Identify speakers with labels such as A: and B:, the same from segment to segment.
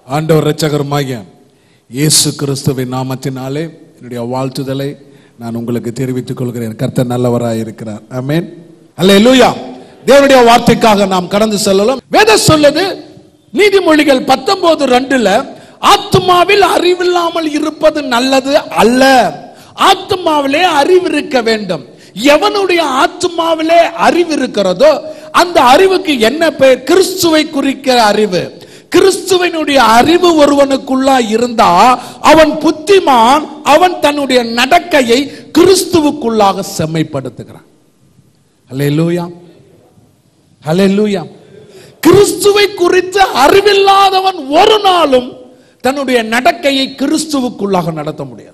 A: ஆண்டவர் இரட்சகருமாகிய இயேசு கிறிஸ்துவின் நாமத்தினாலே என்னுடைய வாழ்த்துதலை நான் உங்களுக்கு தெரிவித்துக் கொள்கிறேன் கர்த்தர் நல்லவராய் இருக்கிறார் ஆமென் அல்லேலூயா தேவனுடைய வார்த்தைக்காக நாம் கடந்து செல்லலாம் வேதம் சொல்லுது நீதிமொழிகள் பத்தொன்பது ரெண்டுல ஆத்மாவில் அறிவில்லாமல் இருப்பது நல்லது அல்ல ஆத்மாவிலே அறிவு இருக்க வேண்டும் எவனுடைய ஆத்மாவிலே அறிவு இருக்கிறதோ அந்த அறிவுக்கு என்ன பெயர் கிறிஸ்துவை குறிக்கிற அறிவு கிறிஸ்துவனுடைய அறிவு ஒருவனுக்குள்ளா இருந்தா அவன் புத்திமான் அவன் தன்னுடைய நடக்கையை கிறிஸ்துவுக்குள்ளாக செம்மைப்படுத்துகிறான் ஹalleluya ஹalleluya கிறிஸ்துவை குறித்து அறிவில்லாதவன் ஒரு நாளும் தன்னுடைய நடக்கையை கிறிஸ்துவுக்குள்ளாக நடத்த முடியாது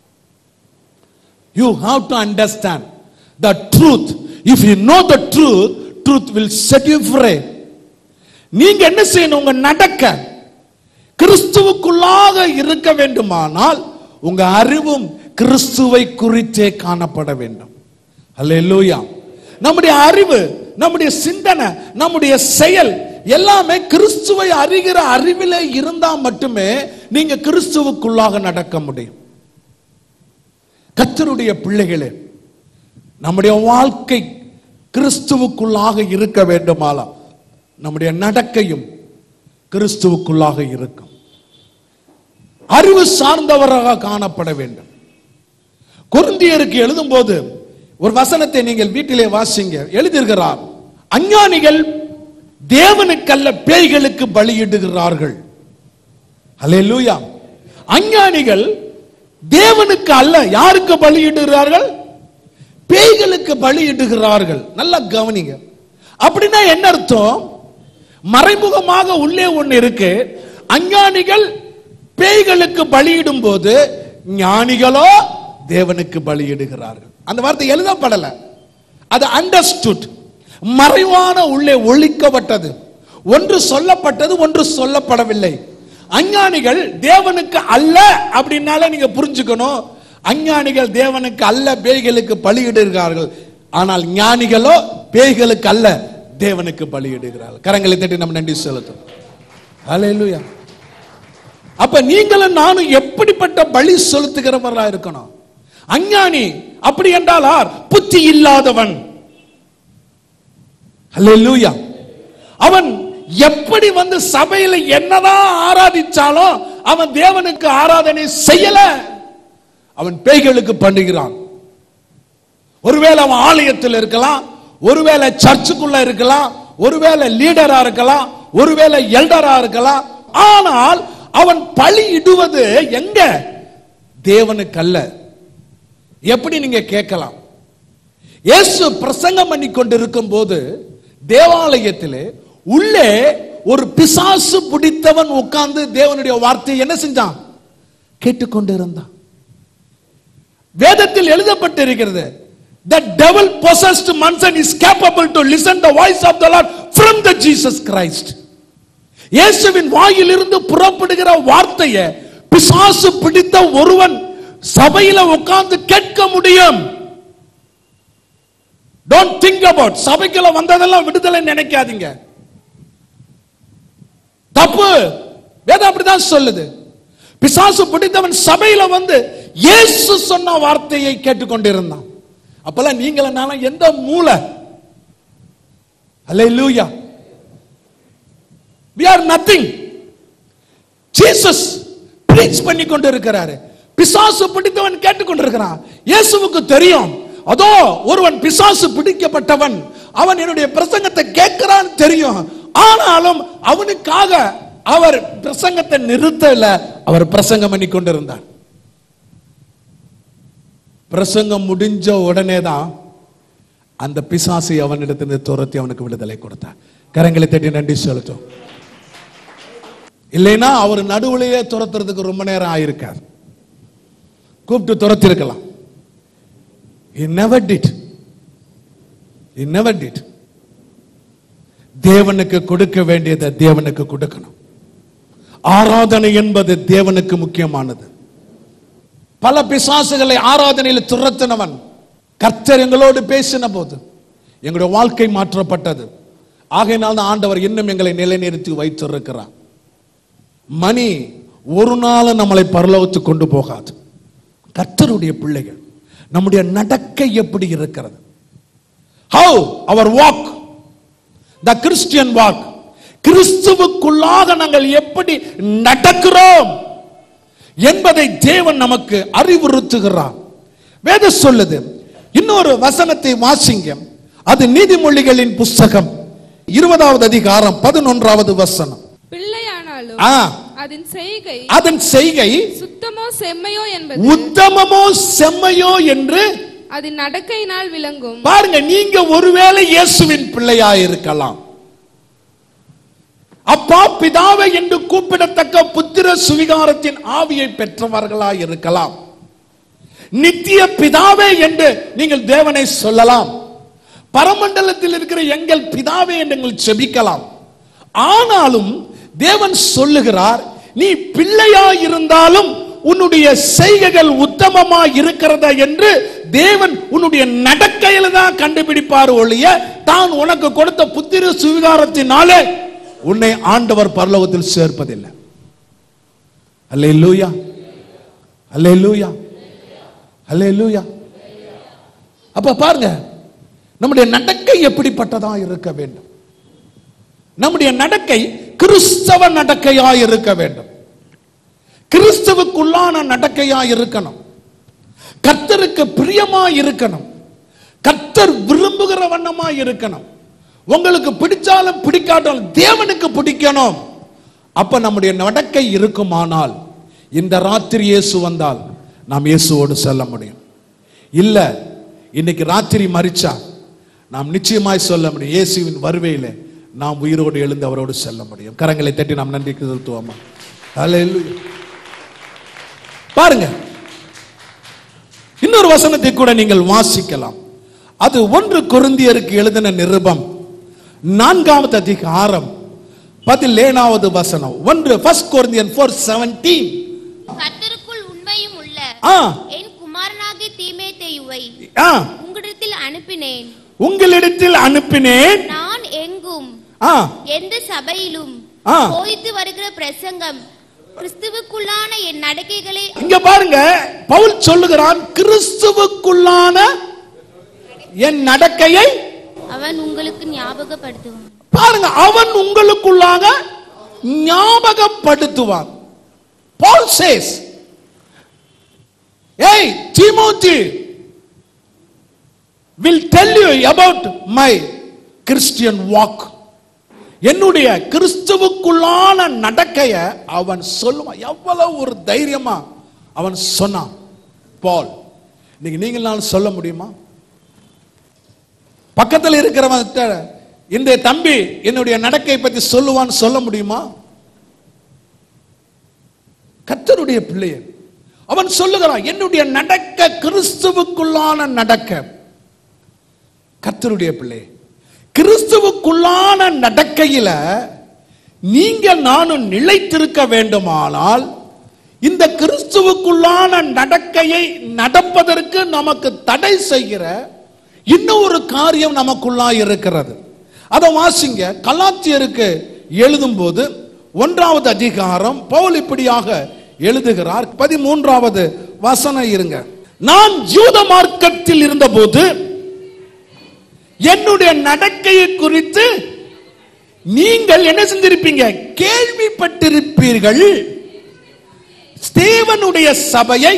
A: You have to understand the truth. If you know the truth, truth will set you free. நீங்க என்ன செய்யணும் உங்க நடக்க கிறிஸ்துவுக்குள்ளாக இருக்க வேண்டுமானால் உங்க அறிவும் கிறிஸ்துவை குறித்தே காணப்பட வேண்டும் அல்லேலூயா நம்முடைய அறிவு நம்முடைய சிந்தனை நம்முடைய செயல் எல்லாமே கிறிஸ்துவை அறிகிற அறிவிலே இருந்தா மட்டுமே நீங்க கிறிஸ்துவுக்குள்ளாக நடக்க முடியும் கத்தருடைய பிள்ளைகளே நம்முடைய வாழ்க்கை கிறிஸ்துவுக்குள்ளாக இருக்க வேண்டுமாலாம் நம்முடைய நடக்கையும் கிறிஸ்துவுக்குள்ளாக இருக்கும் அறிவு சார்ந்தவராக காணப்பட வேண்டும் குருந்தியருக்கு எழுதும்போது ஒரு வசனத்தை நீங்கள் வீட்டிலே வாசிங்க எழுதியிருக்கிறார் அஞ்ஞானிகள் தேவனுக்கல்ல பேய்களுக்கு பலியிடுகிறார்கள் அல்லேலூயா அஞ்ஞானிகள் தேவனுக்கு அல்ல யாருக்கு பலியிடுகிறார்கள் பேய்களுக்கு பலியிடுகிறார்கள் நல்லா கவனிங்க அப்படின்னா என்ன அர்த்தம் மறைமுகமாக உள்ளே ஒண்ணு இருக்கு அஞ்ஞானிகள் பேய்களுக்கு பலியிடும் போது ஞானிகளோ தேவனுக்கு பலியிடுகிறார்கள் அந்த வார்த்தை எழுதப்படல அது அண்டர்ஸ்டுட் மறைவான உள்ளே ஒழிக்கப்பட்டது ஒன்று சொல்லப்பட்டது ஒன்று சொல்லப்படவில்லை அஞ்ஞானிகள் தேவனுக்கு அல்ல அப்படின்னால நீங்க புரிஞ்சுக்கணும் அஞ்ஞானிகள் தேவனுக்கு அல்ல பேய்களுக்கு பலியிடுகிறார்கள் ஆனால் ஞானிகளோ பேய்களுக்கு அல்ல தேவனுக்கு பலியிடுகிறார்கள் கரங்களை தட்டி நம்ம நன்றி செலுத்தும் ஹalleluya அப்ப நீங்களும் நானும் எப்படிப்பட்ட பலி செலுத்துகிறவர்களா இருக்கணும் அஞ்ஞானி அப்படி என்றால் ஆர் புத்தி இல்லாதவன் ஹalleluya அவன் எப்படி வந்து சபையில என்னதான் ஆராதிச்சாலும் அவன் தேவனுக்கு ஆராதனை செய்யல அவன் பேய்களுக்கு பண்ணுகிறான் ஒருவேளை அவன் ஆலயத்தில் இருக்கலாம் ஒருவேளை சர்ச்சுக்குள்ள இருக்கலாம் ஒருவேளை லீடரா இருக்கலாம் ஒருவேளை எல்டரா இருக்கலாம் ஆனால் அவன் பழி இடுவது எங்க தேவனுக்கு அல்ல எப்படி நீங்க கேட்கலாம் இயேசு பிரசங்கம் பண்ணி கொண்டிருக்கும் போது தேவாலயத்திலே உள்ளே ஒரு பிசாசு பிடித்தவன் உட்கார்ந்து தேவனுடைய வார்த்தையை என்ன செஞ்சான் கேட்டுக்கொண்டிருந்தான் வேதத்தில் எழுதப்பட்டிருக்கிறது the devil possessed person is capable to listen the voice of the lord from the jesus christ இயேசுவின் வாயிலிருந்து புறப்படுகிற வார்த்தையை பிசாசு பிடித்த ஒருவன் சபையில உட்கார்ந்து கேட்க முடியும் டோன்ட் திங்க் அபவுட் சபைக்குள்ள வந்ததெல்லாம் விடுதலை நினைக்காதீங்க தப்பு வேதம் அப்படிதான் சொல்லுது பிசாசு பிடித்தவன் சபையில வந்து இயேசு சொன்ன வார்த்தையை கேட்டுக்கொண்டிருந்தான் அப்பெல்லாம் நீங்களும் எந்த மூளை hallelujah we are nothing Jesus preach பண்ணி கொண்டு இருக்கிறாரு பிசாசு பிடித்தவன் கேட்டுக்கொண்டிருக்கிறான் இயேசுவுக்கு தெரியும் அதோ ஒருவன் பிசாசு பிடிக்கப்பட்டவன் அவன் என்னுடைய பிரசங்கத்தை கேட்கிறான்னு தெரியும் ஆனாலும் அவனுக்காக அவர் பிரசங்கத்தை நிறுத்தல அவர் பிரசங்கம் பண்ணி கொண்டிருந்தார் பிரசங்கம் முடிஞ்ச உடனே தான் அந்த பிசாசை அவனிடத்திலிருந்து துரத்தி அவனுக்கு விடுதலை கொடுத்தார் கரங்களை தட்டி நன்றி செலுத்தும் இல்லைன்னா அவர் நடுவுலையே துரத்துறதுக்கு ரொம்ப நேரம் ஆயிருக்காது கூப்பிட்டு துரத்தி இருக்கலாம் He never did. He never did. தேவனுக்கு கொடுக்க வேண்டியதை தேவனுக்கு கொடுக்கணும் ஆராதனை என்பது தேவனுக்கு முக்கியமானது பல பிசாசுகளை ஆராதனையில் துரத்தினவன் கர்த்தர் எங்களோடு பேசின போது எங்களுடைய வாழ்க்கை மாற்றப்பட்டது ஆகையினால் தான் ஆண்டவர் இன்னும் எங்களை நிலைநிறுத்தி வைத்திருக்கிறார் மணி ஒரு நாள் நம்மளை பரலோகத்துக்கு கொண்டு போகாது கர்த்தருடைய பிள்ளைகள் நம்முடைய நடக்கை எப்படி இருக்கிறது how our walk the Christian walk கிறிஸ்துவுக்குள்ளாக நாங்கள் எப்படி நடக்கிறோம் என்பதை தேவன் நமக்கு அறிவுறுத்துகிறார் வேத சொல்லுது இன்னொரு வசனத்தை வாசிங்க அது நீதிமொழிகளின் புஸ்தகம் இருபதாவது அதிகாரம் பதினொன்றாவது வசனம்
B: பிள்ளையானாலும்
A: ஆ
B: அதன் செய்கை
A: அதன் செய்கை
B: சுத்தமோ செம்மையோ என்பது
A: உத்தமமோ செம்மையோ என்று
B: அதன் நடக்கையினால் விளங்கும்
A: பாருங்க நீங்க ஒருவேளை இயேசுவின் பிள்ளையா இருக்கலாம் அப்பா பிதாவை என்று கூப்பிடத்தக்க புத்திர சுவிகாரத்தின் ஆவியை பெற்றவர்களாய் இருக்கலாம் நித்திய பிதாவே என்று நீங்கள் தேவனை சொல்லலாம் பரமண்டலத்தில் இருக்கிற எங்கள் பிதாவே என்று நீங்கள் செபிக்கலாம் ஆனாலும் தேவன் சொல்லுகிறார் நீ பிள்ளையா இருந்தாலும் உன்னுடைய செய்கைகள் உத்தமமா இருக்கிறதா என்று தேவன் உன்னுடைய நடக்கையில தான் கண்டுபிடிப்பார் ஒழிய தான் உனக்கு கொடுத்த புத்திர சுவிகாரத்தினாலே உன்னை ஆண்டவர் பரலோகத்தில் சேர்ப்பதில்லை அல்லேலூயா அல்லேலூயா அல்லேலூயா அப்ப பாருங்க நம்முடைய நடக்கை எப்படிப்பட்டதா இருக்க வேண்டும் நம்முடைய நடக்கை கிறிஸ்தவ நடக்கையா இருக்க வேண்டும் கிறிஸ்துவுக்குள்ளான நடக்கையா இருக்கணும் கர்த்தருக்கு பிரியமா இருக்கணும் கர்த்தர் விரும்புகிற வண்ணமா இருக்கணும் உங்களுக்கு பிடிச்சாலும் பிடிக்காட்டாலும் தேவனுக்கு பிடிக்கணும் அப்ப நம்முடைய நடக்கை இருக்குமானால் இந்த ராத்திரி இயேசு வந்தால் நாம் இயேசுவோடு செல்ல முடியும் இல்ல இன்னைக்கு ராத்திரி மறிச்சா நாம் நிச்சயமாய் சொல்ல முடியும் இயேசுவின் வருவையில நாம் உயிரோடு எழுந்து அவரோடு செல்ல முடியும் கரங்களை தட்டி நாம் நன்றி செலுத்துவோமா ஹalleluya பாருங்க இன்னொரு வசனத்தை கூட நீங்கள் வாசிக்கலாம் அது ஒன்று கொருந்தியருக்கு எழுதின நிருபம் நான்காவது அதிகாரம் பதிலேனாவது வசனம் ஒன்று ஃபர்ஸ்ட் கொரிந்தியன் ஃபோர் செவன்டீன்
C: கர்த்தருக்குள் உண்மையும் உள்ள
A: ஆ
C: என் குமாரனாகிய தீமேத்தேயுவை
A: ஆ
C: உங்களிடத்தில் அனுப்பினேன்
A: உங்களிடத்தில் அனுப்பினேன்
C: நான் எங்கும்
A: ஆ
C: எந்த சபையிலும்
A: ஆ.
C: போதித்து வருகிற பிரசங்கம் கிறிஸ்துவுக்குள்ளான என் நடக்கைகளை
A: இங்க பாருங்க பவுல் சொல்லுகிறான் கிறிஸ்துவுக்குள்ளான என் நடக்கையை
C: அவன் உங்களுக்கு ஞாபகப்படுத்துவான்
A: பாருங்க அவன் உங்களுக்குள்ளாக ஞாபகப்படுத்துவான் பால் சேஸ் ஏய் Timothy will tell you about my Christian walk என்னுடைய கிறிஸ்துவுக்குள்ளான நடக்கைய அவன் சொல்லுவான் எவ்வளவு ஒரு தைரியமா அவன் சொன்னான் பால் நீங்க நீங்களாலும் சொல்ல முடியுமா பக்கத்தில் இருக்கிறவன் இந்த தம்பி என்னுடைய நடக்கை பத்தி சொல்லுவான்னு சொல்ல முடியுமா கத்தருடைய பிள்ளைய அவன் சொல்லுகிறான் என்னுடைய நடக்க கிறிஸ்துவுக்குள்ளான நடக்க கத்தருடைய பிள்ளை கிறிஸ்துவுக்குள்ளான நடக்கையில நீங்க நானும் நிலைத்திருக்க வேண்டுமானால் இந்த கிறிஸ்துவுக்குள்ளான நடக்கையை நடப்பதற்கு நமக்கு தடை செய்கிற இன்னும் ஒரு காரியம் நமக்குள்ளா இருக்கிறது அதை வாசிங்க கலாத்தியருக்கு எழுதும்போது ஒன்றாவது அதிகாரம் பவுல் இப்படியாக எழுதுகிறார் பதிமூன்றாவது வசனம் இருங்க நான் யூத மார்க்கத்தில் இருந்தபோது என்னுடைய நடக்கையை குறித்து நீங்கள் என்ன செஞ்சிருப்பீங்க கேள்விப்பட்டிருப்பீர்கள் ஸ்தேவனுடைய சபையை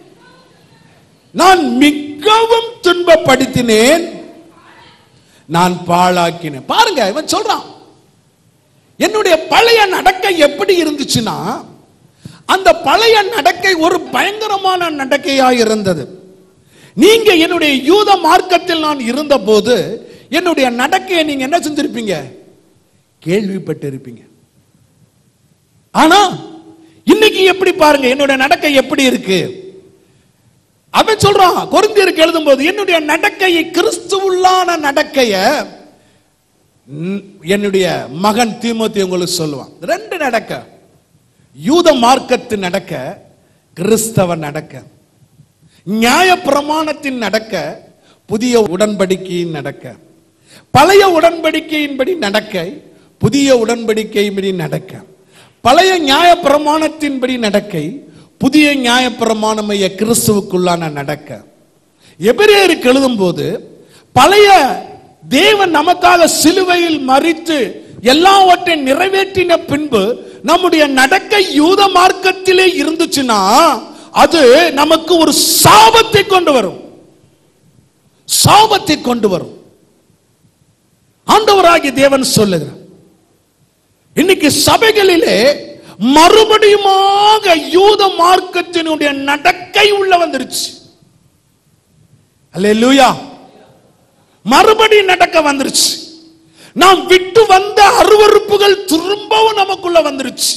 A: நான் மிகவும் துன்பப்படுத்தினேன் நான் பாழாக்கினேன் பாருங்க இவன் சொல்றான் என்னுடைய பழைய நடக்கை எப்படி இருந்துச்சுன்னா அந்த பழைய நடக்கை ஒரு பயங்கரமான நடக்கையா இருந்தது நீங்க என்னுடைய யூத மார்க்கத்தில் நான் இருந்தபோது என்னுடைய நடக்கையை நீங்க என்ன செஞ்சிருப்பீங்க கேள்விப்பட்டிருப்பீங்க ஆனா இன்னைக்கு எப்படி பாருங்க என்னுடைய நடக்கை எப்படி இருக்கு அவன் சொல்றான் கொரிந்தியருக்கு எழுதும்போது என்னுடைய நடக்கையை கிறிஸ்துவுள்ளான நடக்கைய ம், என்னுடைய மகன் தீமோத்தி உங்களுக்கு சொல்லுவான் ரெண்டு நடக்க யூத மார்க்கத்து நடக்க கிறிஸ்தவ நடக்க நியாய பிரமாணத்தின் நடக்க புதிய உடன்படிக்கையின் நடக்க பழைய உடன்படிக்கையின்படி நடக்க புதிய உடன்படிக்கையின்படி நடக்க பழைய நியாயப்பிரமாணத்தின்படி நடக்கை புதிய நியாயப்பிரமாணமைய கிறிஸ்துவுக்குள்ளான நடக்க எபிரேயருக்கு எழுதும்போது பழைய தேவன் நமக்காக சிலுவையில் மறித்து எல்லாவற்றையும் நிறைவேற்றின பின்பு நம்முடைய நடக்கை யூத மார்க்கத்திலே இருந்துச்சுன்னா அது நமக்கு ஒரு சாபத்தை கொண்டு வரும் சாபத்தை கொண்டு வரும் ஆண்டவராகிய தேவன் சொல்லுகிறார் இன்னைக்கு சபைகளிலே மறுபடியுமாக யூத மார்க்கத்தினுடைய நடக்கை உள்ள வந்துருச்சு அல்லேலூயா மறுபடியும் நடக்க வந்துருச்சு நாம் விட்டு வந்த அருவருப்புகள் திரும்பவும் நமக்குள்ள வந்துருச்சு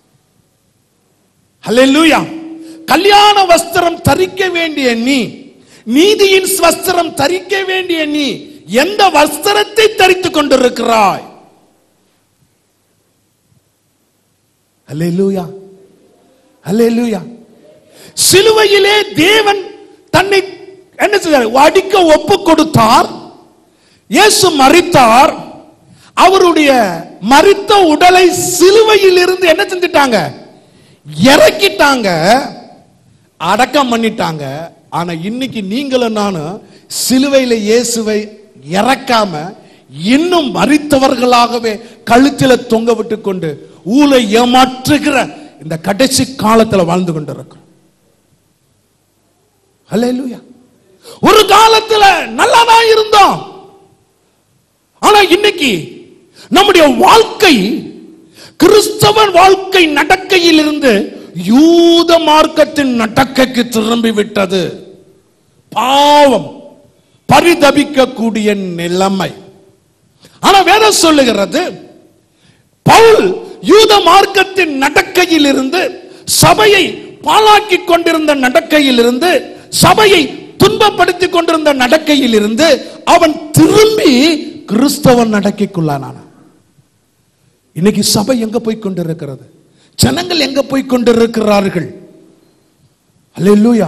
A: அல்லேலூயா கல்யாண வஸ்திரம் தரிக்க வேண்டிய நீ நீதியின் வஸ்திரம் தரிக்க வேண்டிய நீ எந்த வஸ்திரத்தை தரித்துக் கொண்டிருக்கிறாய் அல்லேலூயா அல்லேலூயா சிலுவையிலே தேவன் தன்னை என்ன செய்தார் அடிக்க ஒப்பு கொடுத்தார் இயேசு மரித்தார் அவருடைய மரித்த உடலை சிலுவையில் இருந்து என்ன செஞ்சிட்டாங்க இறக்கிட்டாங்க அடக்கம் பண்ணிட்டாங்க ஆனா இன்னைக்கு நீங்களும் நானும் சிலுவையில இயேசுவை இறக்காம இன்னும் மறித்தவர்களாகவே கழுத்தில தொங்க விட்டு கொண்டு ஊலை ஏமாற்றுகிற இந்த கடைசி காலத்துல வாழ்ந்து கொண்டிருக்கிறோம் ஹalleluya ஒரு காலத்துல நல்லா தான் இருந்தோம் ஆனா இன்னைக்கு நம்முடைய வாழ்க்கை கிறிஸ்தவன் வாழ்க்கை நடக்கையில் இருந்து யூத மார்க்கத்தின் நடக்கைக்கு திரும்பி விட்டது பாவம் பரிதபிக்கக்கூடிய நிலைமை ஆனா வேதம் சொல்லுகிறது பவுல் யூத மார்க்கத்தின் நடக்கையில் இருந்து சபையை பாழாக்கி கொண்டிருந்த நடக்கையில் இருந்து சபையை துன்பப்படுத்திக் கொண்டிருந்த நடக்கையில் இருந்து அவன் திரும்பி கிறிஸ்தவன் நடக்கைக்குள்ளானான இன்னைக்கு சபை எங்க போய் கொண்டிருக்கிறது ஜனங்கள் எங்க போய் கொண்டிருக்கிறார்கள் அல்லேலூயா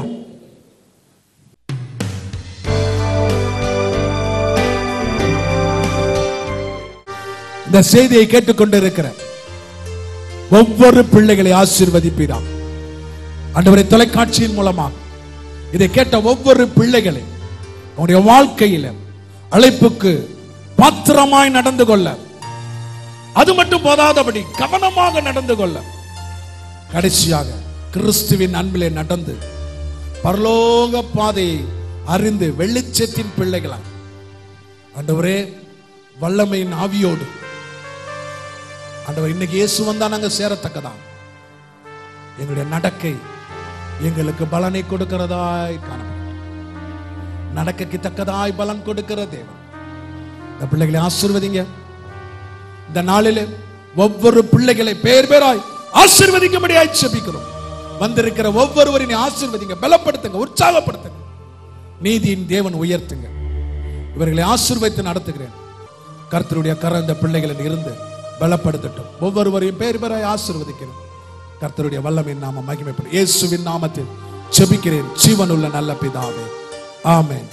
A: இந்த செய்தியை கேட்டுக்கொண்டிருக்கிற ஒவ்வொரு பிள்ளைகளை ஆசீர்வதிப்பீராம் ஆண்டவரை தொலைக்காட்சியின் மூலமாக இதை கேட்ட ஒவ்வொரு பிள்ளைகளை உங்களுடைய வாழ்க்கையில அழைப்புக்கு பாத்திரமாய் நடந்து கொள்ள அது மட்டும் போதாதபடி கவனமாக நடந்து கொள்ள கடைசியாக கிறிஸ்துவின் அன்பிலே நடந்து பரலோக பாதையை அறிந்து வெளிச்சத்தின் பிள்ளைகளாய் ஆண்டவரே வல்லமையின் ஆவியோடு ஆண்டவர் இன்னைக்கு இயேசு வந்தா நாங்க சேரத்தக்கதான் எங்களுடைய நடக்கை எங்களுக்கு பலனை கொடுக்கிறதாய் காணப்படும் நடக்கைக்கு தக்கதாய் பலன் கொடுக்கிற தேவன் இந்த பிள்ளைகளை ஆசீர்வதிங்க இந்த நாளில் ஒவ்வொரு பிள்ளைகளை பேர் பேராய் ஆசீர்வதிக்கும்படியாய் செபிக்கிறோம் வந்திருக்கிற ஒவ்வொருவரையும் ஆசீர்வதிங்க பலப்படுத்துங்க உற்சாகப்படுத்துங்க நீதியின் தேவன் உயர்த்துங்க இவர்களை ஆசீர்வதித்து நடத்துகிறேன் கர்த்தருடைய கர இந்த பிள்ளைகளில் இருந்து பலப்படுத்தட்டும் ஒவ்வொருவரையும் பேர் பேராய் ஆசீர்வதிக்கிறேன் கர்த்தருடைய வல்லமையின் நாம மகிமைப்படும் இயேசுவின் நாமத்தில் ஜெபிக்கிறேன் ஜீவனுள்ள நல்ல பிதாவே ஆமென்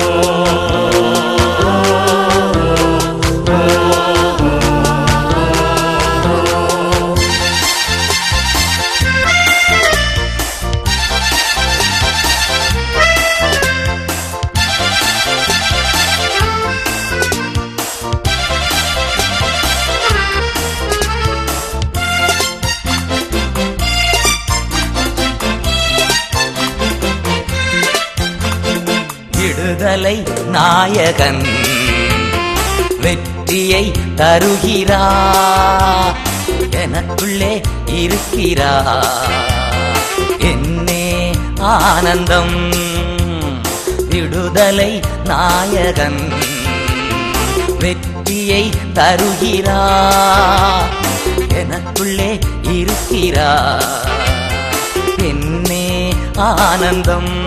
D: விடுதலை நாயகன் வெற்றியை தருகிறா எனக்குள்ளே இருக்கிறா என்னே ஆனந்தம் விடுதலை நாயகன் வெற்றியை தருகிறா எனக்குள்ளே இருக்கிறா என்னே ஆனந்தம்